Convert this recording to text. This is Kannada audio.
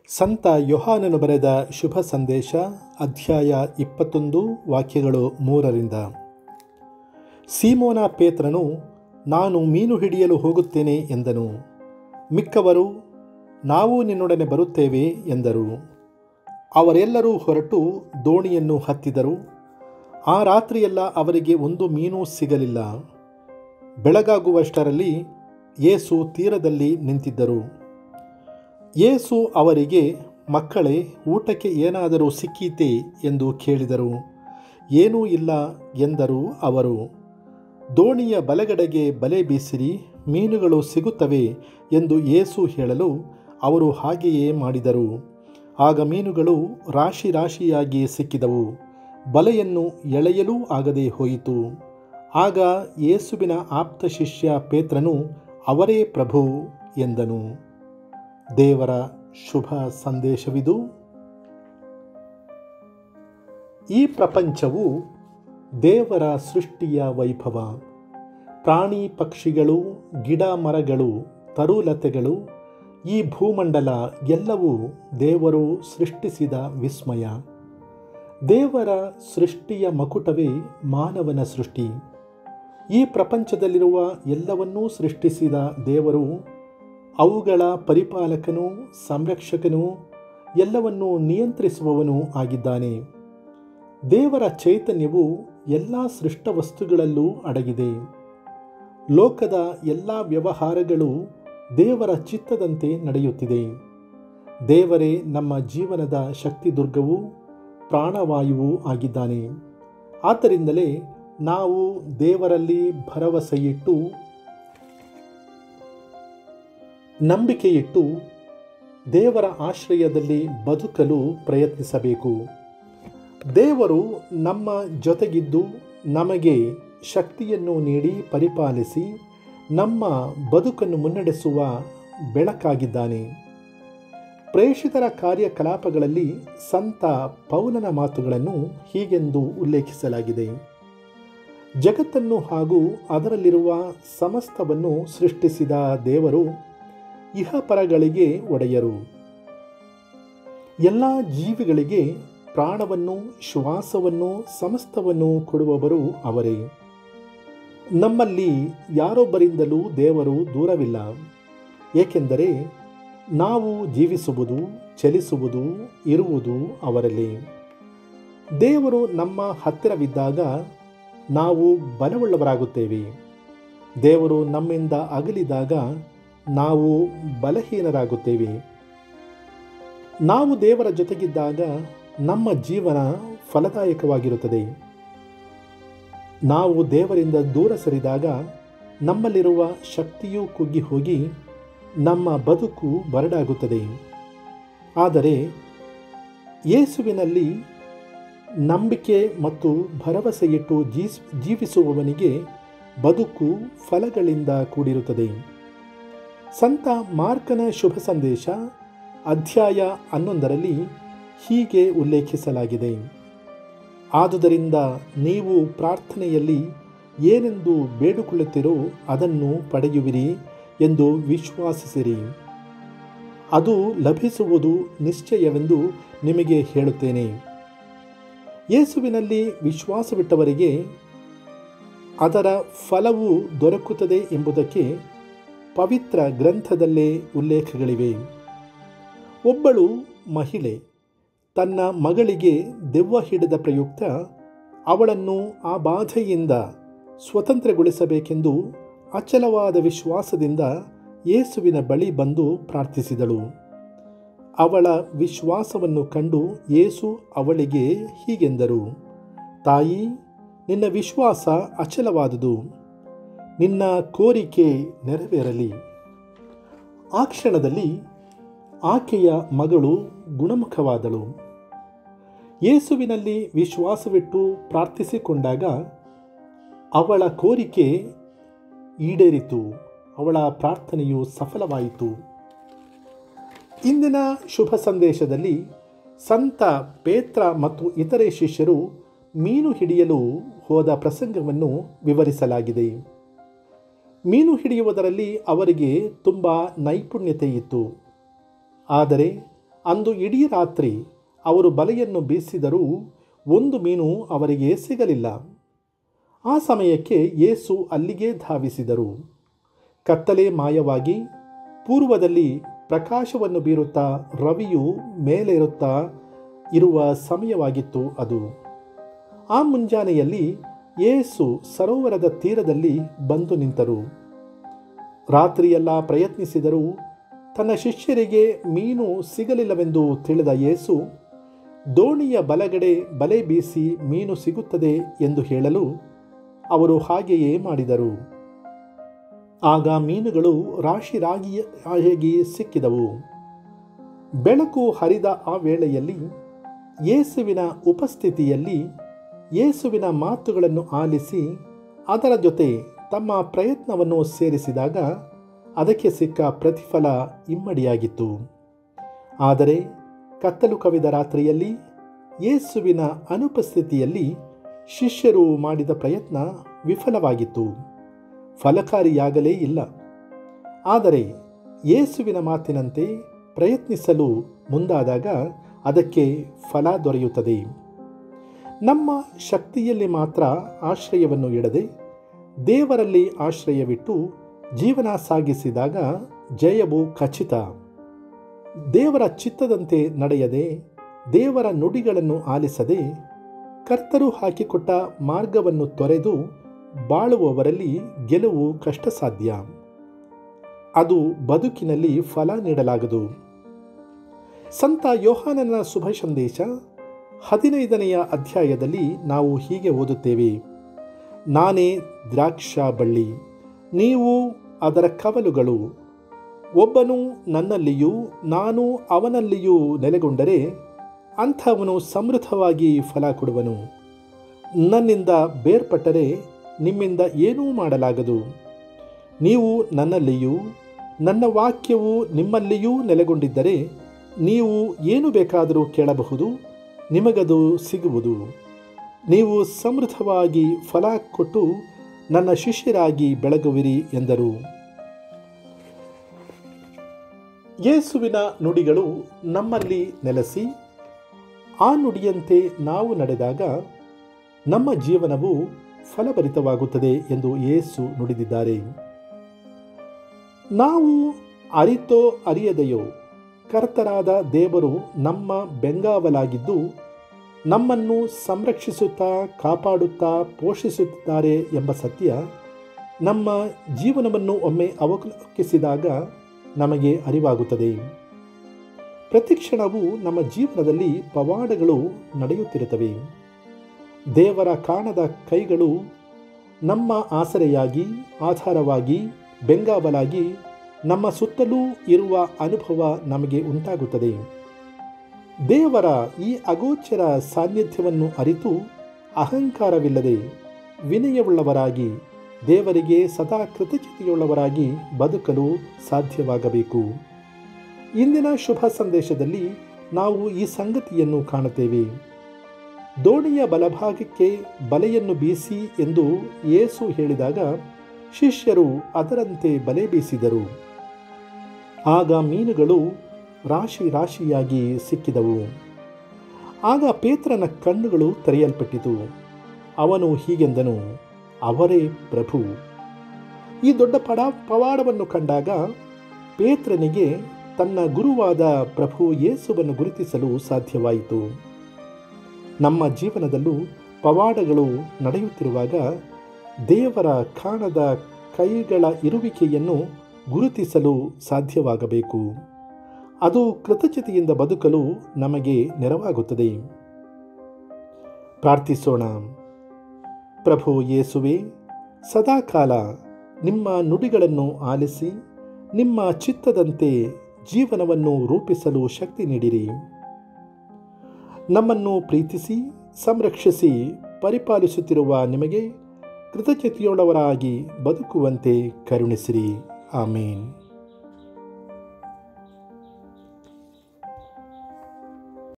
ಸಂತ ಯೋಹಾನನು ಬರೆದ ಶುಭ ಸಂದೇಶ ಅಧ್ಯಾಯ ಇಪ್ಪತ್ತೊಂದು ವಾಕ್ಯಗಳು ಮೂರರಿಂದ ಸೀಮೋನ ಪೇತ್ರನು ನಾನು ಮೀನು ಹಿಡಿಯಲು ಹೋಗುತ್ತೇನೆ ಎಂದನು ಮಿಕ್ಕವರು ನಾವು ನಿನ್ನೊಡನೆ ಬರುತ್ತೇವೆ ಎಂದರು ಅವರೆಲ್ಲರೂ ಹೊರಟು ದೋಣಿಯನ್ನು ಹತ್ತಿದರು ಆ ರಾತ್ರಿಯೆಲ್ಲ ಅವರಿಗೆ ಒಂದು ಮೀನೂ ಸಿಗಲಿಲ್ಲ ಬೆಳಗಾಗುವಷ್ಟರಲ್ಲಿ ಯೇಸು ತೀರದಲ್ಲಿ ನಿಂತಿದ್ದರು ಯೇಸು ಅವರಿಗೆ ಮಕ್ಕಳೇ ಊಟಕ್ಕೆ ಏನಾದರೂ ಸಿಕ್ಕೀತೆ ಎಂದು ಕೇಳಿದರು ಏನೂ ಇಲ್ಲ ಎಂದರು ಅವರು ದೋಣಿಯ ಬಲಗಡೆಗೆ ಬಲೆ ಬೀಸಿರಿ ಮೀನುಗಳು ಸಿಗುತ್ತವೆ ಎಂದು ಯೇಸು ಹೇಳಲು ಅವರು ಹಾಗೆಯೇ ಮಾಡಿದರು ಆಗ ಮೀನುಗಳು ರಾಶಿ ರಾಶಿಯಾಗಿ ಸಿಕ್ಕಿದವು ಬಲೆಯನ್ನು ಎಳೆಯಲೂ ಆಗದೆ ಹೋಯಿತು ಆಗ ಯೇಸುವಿನ ಆಪ್ತ ಶಿಷ್ಯ ಪೇತ್ರನು ಅವರೇ ಪ್ರಭು ಎಂದನು ದೇವರ ಶುಭ ಸಂದೇಶವಿದು ಈ ಪ್ರಪಂಚವು ದೇವರ ಸೃಷ್ಟಿಯ ವೈಭವ ಪ್ರಾಣಿ ಪಕ್ಷಿಗಳು ಗಿಡ ಮರಗಳು ತರುಲತೆಗಳು ಈ ಭೂಮಂಡಲ ಎಲ್ಲವೂ ದೇವರು ಸೃಷ್ಟಿಸಿದ ವಿಸ್ಮಯ ದೇವರ ಸೃಷ್ಟಿಯ ಮಕುಟವೇ ಮಾನವನ ಸೃಷ್ಟಿ ಈ ಪ್ರಪಂಚದಲ್ಲಿರುವ ಎಲ್ಲವನ್ನೂ ಸೃಷ್ಟಿಸಿದ ದೇವರು ಅವುಗಳ ಪರಿಪಾಲಕನೂ ಸಂರಕ್ಷಕನೂ ಎಲ್ಲವನ್ನೂ ನಿಯಂತ್ರಿಸುವವನೂ ಆಗಿದ್ದಾನೆ ದೇವರ ಚೈತನ್ಯವು ಎಲ್ಲ ಸೃಷ್ಟ ವಸ್ತುಗಳಲ್ಲೂ ಅಡಗಿದೆ ಲೋಕದ ಎಲ್ಲ ವ್ಯವಹಾರಗಳು ದೇವರ ಚಿತ್ತದಂತೆ ನಡೆಯುತ್ತಿದೆ ದೇವರೇ ನಮ್ಮ ಜೀವನದ ಶಕ್ತಿ ದುರ್ಗವೂ ಪ್ರಾಣವಾಯುವೂ ಆಗಿದ್ದಾನೆ ಆದ್ದರಿಂದಲೇ ನಾವು ದೇವರಲ್ಲಿ ಭರವಸೆಯಿಟ್ಟು ನಂಬಿಕೆಯಿಟ್ಟು ದೇವರ ಆಶ್ರಯದಲ್ಲಿ ಬದುಕಲು ಪ್ರಯತ್ನಿಸಬೇಕು ದೇವರು ನಮ್ಮ ಜೊತೆಗಿದ್ದು ನಮಗೆ ಶಕ್ತಿಯನ್ನು ನೀಡಿ ಪರಿಪಾಲಿಸಿ ನಮ್ಮ ಬದುಕನ್ನು ಮುನ್ನಡೆಸುವ ಬೆಳಕಾಗಿದ್ದಾನೆ ಪ್ರೇಷಿತರ ಕಾರ್ಯಕಲಾಪಗಳಲ್ಲಿ ಸಂತ ಪೌಲನ ಮಾತುಗಳನ್ನು ಹೀಗೆಂದು ಉಲ್ಲೇಖಿಸಲಾಗಿದೆ ಜಗತ್ತನ್ನು ಹಾಗೂ ಅದರಲ್ಲಿರುವ ಸಮಸ್ತವನ್ನು ಸೃಷ್ಟಿಸಿದ ದೇವರು ಇಹಪರಗಳಿಗೆ ಒಡೆಯರು ಎಲ್ಲ ಜೀವಿಗಳಿಗೆ ಪ್ರಾಣವನ್ನು ಶ್ವಾಸವನ್ನು ಸಮಸ್ತವನ್ನು ಕೊಡುವವರು ಅವರೇ ನಮ್ಮಲ್ಲಿ ಯಾರೊಬ್ಬರಿಂದಲೂ ದೇವರು ದೂರವಿಲ್ಲ ಏಕೆಂದರೆ ನಾವು ಜೀವಿಸುವುದು ಚಲಿಸುವುದು ಇರುವುದು ಅವರಲ್ಲಿ ದೇವರು ನಮ್ಮ ಹತ್ತಿರವಿದ್ದಾಗ ನಾವು ಬಲವುಳ್ಳವರಾಗುತ್ತೇವೆ ದೇವರು ನಮ್ಮಿಂದ ಅಗಲಿದಾಗ ನಾವು ಬಲಹೀನರಾಗುತ್ತೇವೆ ನಾವು ದೇವರ ಜೊತೆಗಿದ್ದಾಗ ನಮ್ಮ ಜೀವನ ಫಲದಾಯಕವಾಗಿರುತ್ತದೆ ನಾವು ದೇವರಿಂದ ದೂರ ಸರಿದಾಗ ನಮ್ಮಲ್ಲಿರುವ ಶಕ್ತಿಯೂ ಕುಗ್ಗಿ ಹೋಗಿ ನಮ್ಮ ಬದುಕು ಬರಡಾಗುತ್ತದೆ ಆದರೆ ಯೇಸುವಿನಲ್ಲಿ ನಂಬಿಕೆ ಮತ್ತು ಭರವಸೆಯಿಟ್ಟು ಜೀಸ್ ಜೀವಿಸುವವನಿಗೆ ಬದುಕು ಫಲಗಳಿಂದ ಕೂಡಿರುತ್ತದೆ ಸಂತ ಮಾರ್ಕನ ಶುಭ ಸಂದೇಶ ಅಧ್ಯಾಯ ಹನ್ನೊಂದರಲ್ಲಿ ಹೀಗೆ ಉಲ್ಲೇಖಿಸಲಾಗಿದೆ ಆದುದರಿಂದ ನೀವು ಪ್ರಾರ್ಥನೆಯಲ್ಲಿ ಏನೆಂದು ಬೇಡಿಕೊಳ್ಳುತ್ತೀರೋ ಅದನ್ನು ಪಡೆಯುವಿರಿ ಎಂದು ವಿಶ್ವಾಸಿಸಿರಿ ಅದು ಲಭಿಸುವುದು ನಿಶ್ಚಯವೆಂದು ನಿಮಗೆ ಹೇಳುತ್ತೇನೆ ಯೇಸುವಿನಲ್ಲಿ ವಿಶ್ವಾಸವಿಟ್ಟವರಿಗೆ ಅದರ ಫಲವು ದೊರಕುತ್ತದೆ ಎಂಬುದಕ್ಕೆ ಪವಿತ್ರ ಗ್ರಂಥದಲ್ಲೇ ಉಲ್ಲೇಖಗಳಿವೆ ಒಬ್ಬಳು ಮಹಿಳೆ ತನ್ನ ಮಗಳಿಗೆ ದೆವ್ವ ಹಿಡಿದ ಪ್ರಯುಕ್ತ ಅವಳನ್ನು ಆ ಬಾಧೆಯಿಂದ ಸ್ವತಂತ್ರಗೊಳಿಸಬೇಕೆಂದು ಅಚಲವಾದ ವಿಶ್ವಾಸದಿಂದ ಯೇಸುವಿನ ಬಳಿ ಬಂದು ಪ್ರಾರ್ಥಿಸಿದಳು ಅವಳ ವಿಶ್ವಾಸವನ್ನು ಕಂಡು ಯೇಸು ಅವಳಿಗೆ ಹೀಗೆಂದರು ತಾಯಿ ನಿನ್ನ ವಿಶ್ವಾಸ ಅಚಲವಾದುದು ನಿನ್ನ ಕೋರಿಕೆ ನೆರವೇರಲಿ ಆ ಕ್ಷಣದಲ್ಲಿ ಆಕೆಯ ಮಗಳು ಗುಣಮುಖವಾದಳು ಯೇಸುವಿನಲ್ಲಿ ವಿಶ್ವಾಸವಿಟ್ಟು ಪ್ರಾರ್ಥಿಸಿಕೊಂಡಾಗ ಅವಳ ಕೋರಿಕೆ ಈಡೇರಿತು ಅವಳ ಪ್ರಾರ್ಥನೆಯು ಸಫಲವಾಯಿತು ಇಂದಿನ ಶುಭ ಸಂದೇಶದಲ್ಲಿ ಸಂತ ಪೇತ್ರ ಮತ್ತು ಇತರೆ ಶಿಷ್ಯರು ಮೀನು ಹಿಡಿಯಲು ಹೋದ ಪ್ರಸಂಗವನ್ನು ವಿವರಿಸಲಾಗಿದೆ ಮೀನು ಹಿಡಿಯುವುದರಲ್ಲಿ ಅವರಿಗೆ ತುಂಬ ನೈಪುಣ್ಯತೆ ಇತ್ತು ಆದರೆ ಅಂದು ಇಡೀ ರಾತ್ರಿ ಅವರು ಬಲೆಯನ್ನು ಬೀಸಿದರೂ ಒಂದು ಮೀನು ಅವರಿಗೆ ಸಿಗಲಿಲ್ಲ ಆ ಸಮಯಕ್ಕೆ ಯೇಸು ಅಲ್ಲಿಗೆ ಧಾವಿಸಿದರು ಕತ್ತಲೆ ಮಾಯವಾಗಿ ಪೂರ್ವದಲ್ಲಿ ಪ್ರಕಾಶವನ್ನು ಬೀರುತ್ತಾ ರವಿಯು ಮೇಲೇರುತ್ತಾ ಇರುವ ಸಮಯವಾಗಿತ್ತು ಅದು ಆ ಮುಂಜಾನೆಯಲ್ಲಿ ಯೇಸು ಸರೋವರದ ತೀರದಲ್ಲಿ ಬಂದು ನಿಂತರು ರಾತ್ರಿಯೆಲ್ಲ ಪ್ರಯತ್ನಿಸಿದರೂ ತನ್ನ ಶಿಷ್ಯರಿಗೆ ಮೀನು ಸಿಗಲಿಲ್ಲವೆಂದು ತಿಳಿದ ಯೇಸು ದೋಣಿಯ ಬಲಗಡೆ ಬಲೆ ಬೀಸಿ ಮೀನು ಸಿಗುತ್ತದೆ ಎಂದು ಹೇಳಲು ಅವರು ಹಾಗೆಯೇ ಮಾಡಿದರು ಆಗ ಮೀನುಗಳು ರಾಶಿ ರಾಗಿಯಾಗಿ ಸಿಕ್ಕಿದವು ಬೆಳಕು ಹರಿದ ಆ ವೇಳೆಯಲ್ಲಿ ಯೇಸುವಿನ ಉಪಸ್ಥಿತಿಯಲ್ಲಿ ಯೇಸುವಿನ ಮಾತುಗಳನ್ನು ಆಲಿಸಿ ಅದರ ಜೊತೆ ತಮ್ಮ ಪ್ರಯತ್ನವನ್ನು ಸೇರಿಸಿದಾಗ ಅದಕ್ಕೆ ಸಿಕ್ಕ ಪ್ರತಿಫಲ ಇಮ್ಮಡಿಯಾಗಿತ್ತು ಆದರೆ ಕತ್ತಲು ಕವಿದ ರಾತ್ರಿಯಲ್ಲಿ ಯೇಸುವಿನ ಅನುಪಸ್ಥಿತಿಯಲ್ಲಿ ಶಿಷ್ಯರು ಮಾಡಿದ ಪ್ರಯತ್ನ ವಿಫಲವಾಗಿತ್ತು ಫಲಕಾರಿಯಾಗಲೇ ಇಲ್ಲ ಆದರೆ ಯೇಸುವಿನ ಮಾತಿನಂತೆ ಪ್ರಯತ್ನಿಸಲು ಮುಂದಾದಾಗ ಅದಕ್ಕೆ ಫಲ ದೊರೆಯುತ್ತದೆ ನಮ್ಮ ಶಕ್ತಿಯಲ್ಲಿ ಮಾತ್ರ ಆಶ್ರಯವನ್ನು ಇಡದೆ ದೇವರಲ್ಲಿ ಆಶ್ರಯವಿಟ್ಟು ಜೀವನ ಸಾಗಿಸಿದಾಗ ಜಯವು ಖಚಿತ ದೇವರ ಚಿತ್ತದಂತೆ ನಡೆಯದೆ ದೇವರ ನುಡಿಗಳನ್ನು ಆಲಿಸದೆ ಕರ್ತರು ಹಾಕಿಕೊಟ್ಟ ಮಾರ್ಗವನ್ನು ತೊರೆದು ಬಾಳುವವರಲ್ಲಿ ಗೆಲುವು ಕಷ್ಟ ಸಾಧ್ಯ ಅದು ಬದುಕಿನಲ್ಲಿ ಫಲ ನೀಡಲಾಗದು ಸಂತ ಯೋಹಾನನ ಶುಭ ಸಂದೇಶ ಹದಿನೈದನೆಯ ಅಧ್ಯಾಯದಲ್ಲಿ ನಾವು ಹೀಗೆ ಓದುತ್ತೇವೆ ನಾನೇ ದ್ರಾಕ್ಷ ಬಳ್ಳಿ ನೀವು ಅದರ ಕವಲುಗಳು ಒಬ್ಬನು ನನ್ನಲ್ಲಿಯೂ ನಾನು ಅವನಲ್ಲಿಯೂ ನೆಲೆಗೊಂಡರೆ ಅಂಥವನು ಸಮೃದ್ಧವಾಗಿ ಫಲ ಕೊಡುವನು ನನ್ನಿಂದ ಬೇರ್ಪಟ್ಟರೆ ನಿಮ್ಮಿಂದ ಏನೂ ಮಾಡಲಾಗದು ನೀವು ನನ್ನಲ್ಲಿಯೂ ನನ್ನ ವಾಕ್ಯವು ನಿಮ್ಮಲ್ಲಿಯೂ ನೆಲೆಗೊಂಡಿದ್ದರೆ ನೀವು ಏನು ಬೇಕಾದರೂ ಕೇಳಬಹುದು ನಿಮಗದು ಸಿಗುವುದು ನೀವು ಸಮೃದ್ಧವಾಗಿ ಫಲ ಕೊಟ್ಟು ನನ್ನ ಶಿಷ್ಯರಾಗಿ ಬೆಳಗುವಿರಿ ಎಂದರು ಯೇಸುವಿನ ನುಡಿಗಳು ನಮ್ಮಲ್ಲಿ ನೆಲೆಸಿ ಆ ನುಡಿಯಂತೆ ನಾವು ನಡೆದಾಗ ನಮ್ಮ ಜೀವನವು ಫಲಭರಿತವಾಗುತ್ತದೆ ಎಂದು ಯೇಸು ನುಡಿದಿದ್ದಾರೆ ನಾವು ಅರಿತೋ ಅರಿಯದೆಯೋ ಕರ್ತರಾದ ದೇವರು ನಮ್ಮ ಬೆಂಗಾವಲಾಗಿದ್ದು ನಮ್ಮನ್ನು ಸಂರಕ್ಷಿಸುತ್ತಾ ಕಾಪಾಡುತ್ತಾ ಪೋಷಿಸುತ್ತಿದ್ದಾರೆ ಎಂಬ ಸತ್ಯ ನಮ್ಮ ಜೀವನವನ್ನು ಒಮ್ಮೆ ಅವಲೋಕಿಸಿದಾಗ ನಮಗೆ ಅರಿವಾಗುತ್ತದೆ ಪ್ರತಿಕ್ಷಣವೂ ನಮ್ಮ ಜೀವನದಲ್ಲಿ ಪವಾಡಗಳು ನಡೆಯುತ್ತಿರುತ್ತವೆ ದೇವರ ಕಾಣದ ಕೈಗಳು ನಮ್ಮ ಆಸರೆಯಾಗಿ ಆಧಾರವಾಗಿ ಬೆಂಗಾವಲಾಗಿ ನಮ್ಮ ಸುತ್ತಲೂ ಇರುವ ಅನುಭವ ನಮಗೆ ಉಂಟಾಗುತ್ತದೆ ದೇವರ ಈ ಅಗೋಚರ ಸಾನ್ನಿಧ್ಯವನ್ನು ಅರಿತು ಅಹಂಕಾರವಿಲ್ಲದೆ ವಿನಯವುಳ್ಳವರಾಗಿ ದೇವರಿಗೆ ಸದಾ ಕೃತಜ್ಞತೆಯುಳ್ಳವರಾಗಿ ಬದುಕಲು ಸಾಧ್ಯವಾಗಬೇಕು ಇಂದಿನ ಶುಭ ಸಂದೇಶದಲ್ಲಿ ನಾವು ಈ ಸಂಗತಿಯನ್ನು ಕಾಣುತ್ತೇವೆ ದೋಣಿಯ ಬಲಭಾಗಕ್ಕೆ ಬಲೆಯನ್ನು ಬೀಸಿ ಎಂದು ಯೇಸು ಹೇಳಿದಾಗ ಶಿಷ್ಯರು ಅದರಂತೆ ಬಲೆ ಬೀಸಿದರು ಆಗ ಮೀನುಗಳು ರಾಶಿ ರಾಶಿಯಾಗಿ ಸಿಕ್ಕಿದವು ಆಗ ಪೇತ್ರನ ಕಣ್ಣುಗಳು ತೆರೆಯಲ್ಪಟ್ಟಿತು ಅವನು ಹೀಗೆಂದನು ಅವರೇ ಪ್ರಭು ಈ ದೊಡ್ಡ ಪಡ ಪವಾಡವನ್ನು ಕಂಡಾಗ ಪೇತ್ರನಿಗೆ ತನ್ನ ಗುರುವಾದ ಪ್ರಭು ಯೇಸುವನ್ನು ಗುರುತಿಸಲು ಸಾಧ್ಯವಾಯಿತು ನಮ್ಮ ಜೀವನದಲ್ಲೂ ಪವಾಡಗಳು ನಡೆಯುತ್ತಿರುವಾಗ ದೇವರ ಕಾಣದ ಕೈಗಳ ಇರುವಿಕೆಯನ್ನು ಗುರುತಿಸಲು ಸಾಧ್ಯವಾಗಬೇಕು ಅದು ಕೃತಜ್ಞತೆಯಿಂದ ಬದುಕಲು ನಮಗೆ ನೆರವಾಗುತ್ತದೆ ಪ್ರಾರ್ಥಿಸೋಣ ಪ್ರಭು ಯೇಸುವೆ ಸದಾಕಾಲ ನಿಮ್ಮ ನುಡಿಗಳನ್ನು ಆಲಿಸಿ ನಿಮ್ಮ ಚಿತ್ತದಂತೆ ಜೀವನವನ್ನು ರೂಪಿಸಲು ಶಕ್ತಿ ನೀಡಿರಿ ನಮ್ಮನ್ನು ಪ್ರೀತಿಸಿ ಸಂರಕ್ಷಿಸಿ ಪರಿಪಾಲಿಸುತ್ತಿರುವ ನಿಮಗೆ ಕೃತಜ್ಞತೆಯುಳ್ಳವರಾಗಿ ಬದುಕುವಂತೆ ಕರುಣಿಸಿರಿ ಆಮೇನ್